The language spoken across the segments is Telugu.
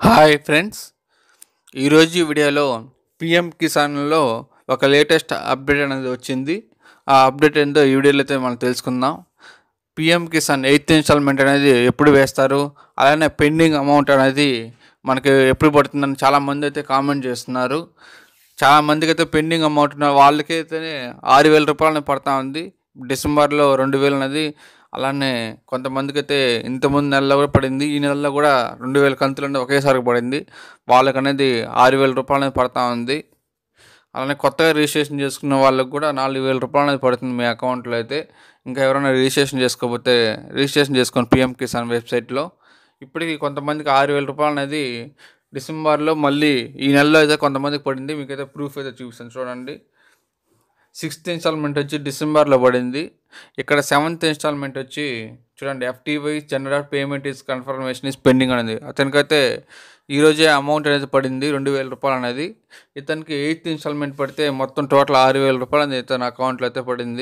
హాయ్ ఫ్రెండ్స్ ఈరోజు ఈ వీడియోలో పిఎం కిసాన్లో ఒక లేటెస్ట్ అప్డేట్ అనేది వచ్చింది ఆ అప్డేట్ ఏందో ఈ వీడియోలో అయితే మనం తెలుసుకుందాం పిఎం కిసాన్ ఎయిత్ ఇన్స్టాల్మెంట్ అనేది ఎప్పుడు వేస్తారు అలానే పెండింగ్ అమౌంట్ అనేది మనకి ఎప్పుడు పడుతుందని చాలామంది అయితే కామెంట్ చేస్తున్నారు చాలా మందికి అయితే పెండింగ్ అమౌంట్ ఉన్న వాళ్ళకైతే ఆరు వేల రూపాయలు అనేది పడతా ఉంది డిసెంబర్లో రెండు వేలు అనేది అలానే కొంతమందికి అయితే ఇంతకుముందు నెలలో కూడా పడింది ఈ నెలలో కూడా రెండు వేల కంతులు అనేది ఒకేసారి పడింది వాళ్ళకి అనేది ఆరు వేల రూపాయలు అనేది పడతా ఉంది అలానే కొత్తగా రిజిస్ట్రేషన్ చేసుకున్న వాళ్ళకి కూడా నాలుగు వేల రూపాయలు అనేది పడుతుంది మీ అకౌంట్లో అయితే ఇంకా ఎవరైనా రిజిస్ట్రేషన్ చేసుకోకపోతే రిజిస్ట్రేషన్ చేసుకోండి పిఎం కిసాన్ వెబ్సైట్లో ఇప్పటికి కొంతమందికి ఆరు వేల రూపాయలు అనేది డిసెంబర్లో మళ్ళీ ఈ నెలలో అయితే కొంతమందికి పడింది మీకైతే ప్రూఫ్ అయితే చూపిస్తాను చూడండి సిక్స్త్ ఇన్స్టాల్మెంట్ వచ్చి డిసెంబర్లో పడింది ఇక్కడ సెవెంత్ ఇన్స్టాల్మెంట్ వచ్చి చూడండి FTY general payment is confirmation is pending అనేది అతనికైతే ఈరోజే అమౌంట్ అనేది పడింది రెండు వేల రూపాయలు అనేది ఇతనికి ఎయిత్ ఇన్స్టాల్మెంట్ పడితే మొత్తం టోటల్ ఆరు వేల రూపాయలు అనేది ఇతని అకౌంట్లో అయితే పడింది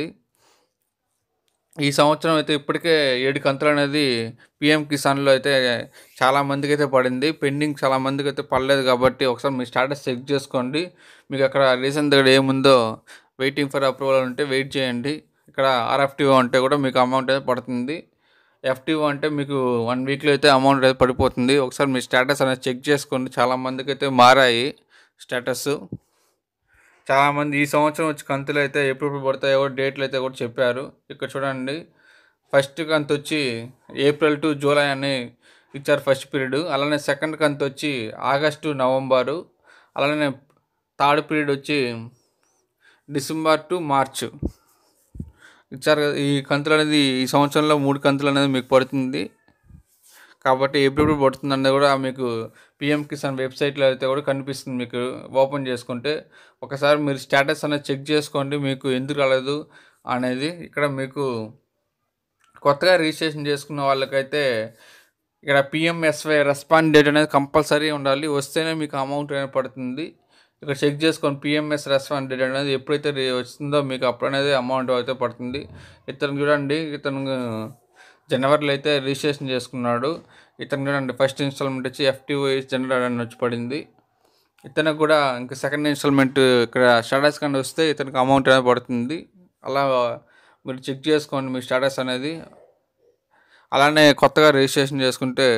ఈ సంవత్సరం అయితే ఇప్పటికే ఏడు కంతులు అనేది పిఎం కిసాన్లో అయితే చాలా మందికి అయితే పడింది పెండింగ్ చాలా మందికి అయితే పడలేదు కాబట్టి ఒకసారి మీ స్టాటస్ చెక్ చేసుకోండి మీకు అక్కడ రీజన్ దగ్గర ఏముందో వెయిటింగ్ ఫర్ అప్రూవల్ ఉంటే వెయిట్ చేయండి ఇక్కడ ఆర్ఎఫ్టీఓ అంటే కూడా మీకు అమౌంట్ అయితే పడుతుంది ఎఫ్టీఓ అంటే మీకు వన్ వీక్లో అయితే అమౌంట్ అయితే పడిపోతుంది ఒకసారి మీ స్టేటస్ అనేది చెక్ చేసుకోండి చాలా మందికి అయితే మారాయి స్టేటస్ చాలామంది ఈ సంవత్సరం వచ్చి కంతులు అయితే ఎప్పుడు పడతాయో కూడా డేట్లు అయితే కూడా చెప్పారు ఇక్కడ చూడండి ఫస్ట్ కంతు వచ్చి ఏప్రిల్ టు జూలై అని ఇచ్చారు ఫస్ట్ పీరియడ్ అలానే సెకండ్ కంతు వచ్చి ఆగస్టు నవంబరు అలానే థర్డ్ పీరియడ్ వచ్చి డిసెంబర్ టు మార్చ్ ఇచ్చారు కదా ఈ కంతులు అనేది ఈ సంవత్సరంలో మూడు కంతులు అనేది మీకు పడుతుంది కాబట్టి ఎప్పుడెప్పుడు పడుతుంది అనేది కూడా మీకు పిఎం కిసాన్ వెబ్సైట్లో అయితే కూడా కనిపిస్తుంది మీకు ఓపెన్ చేసుకుంటే ఒకసారి మీరు స్టేటస్ అనేది చెక్ చేసుకోండి మీకు ఎందుకు రాలేదు అనేది ఇక్కడ మీకు కొత్తగా రిజిస్ట్రేషన్ చేసుకున్న వాళ్ళకైతే ఇక్కడ పిఎంఎస్వై రెస్పాండ్ డేట్ అనేది కంపల్సరీ ఉండాలి వస్తేనే మీకు అమౌంట్ అనేది పడుతుంది ఇక్కడ చెక్ చేసుకోండి పిఎంఎస్ రెస్పాండ్ డేట్ అనేది ఎప్పుడైతే రి- వస్తుందో మీకు అప్పుడు అనేది అమౌంట్ అయితే పడుతుంది ఇతను చూడండి ఇతను జనవరిలో అయితే రిజిస్ట్రేషన్ చేసుకున్నాడు ఇతను చూడండి ఫస్ట్ ఇన్స్టాల్మెంట్ వచ్చి ఎఫ్టీఓఎస్ జనరల్ అని వచ్చి పడింది ఇతనికి కూడా ఇంకా సెకండ్ ఇన్స్టాల్మెంట్ ఇక్కడ స్టాటస్ కానీ వస్తే ఇతనికి అమౌంట్ అనేది పడుతుంది అలా మీరు చెక్ చేసుకోండి మీ స్టాటస్ అనేది అలానే కొత్తగా రిజిస్ట్రేషన్ చేసుకుంటే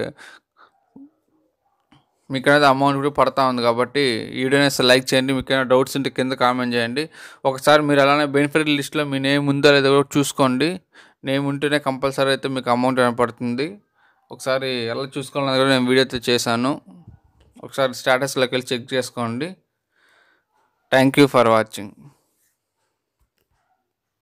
మీకు అనేది అమౌంట్ కూడా పడతా ఉంది కాబట్టి ఈ వీడియోని అసలు లైక్ చేయండి మీకు ఏమైనా డౌట్స్ ఉంటే కింద కామెంట్ చేయండి ఒకసారి మీరు అలానే బెనిఫిట్ లిస్ట్లో మీ నేమ్ ఉందో లేదో కూడా చూసుకోండి నేమ్ ఉంటేనే కంపల్సరీ అయితే మీకు అమౌంట్ అనేది పడుతుంది ఒకసారి ఎలా చూసుకోవాలని కూడా నేను వీడియో అయితే చేశాను ఒకసారి స్టేటస్లోకి వెళ్ళి చెక్ చేసుకోండి థ్యాంక్ యూ ఫర్ వాచింగ్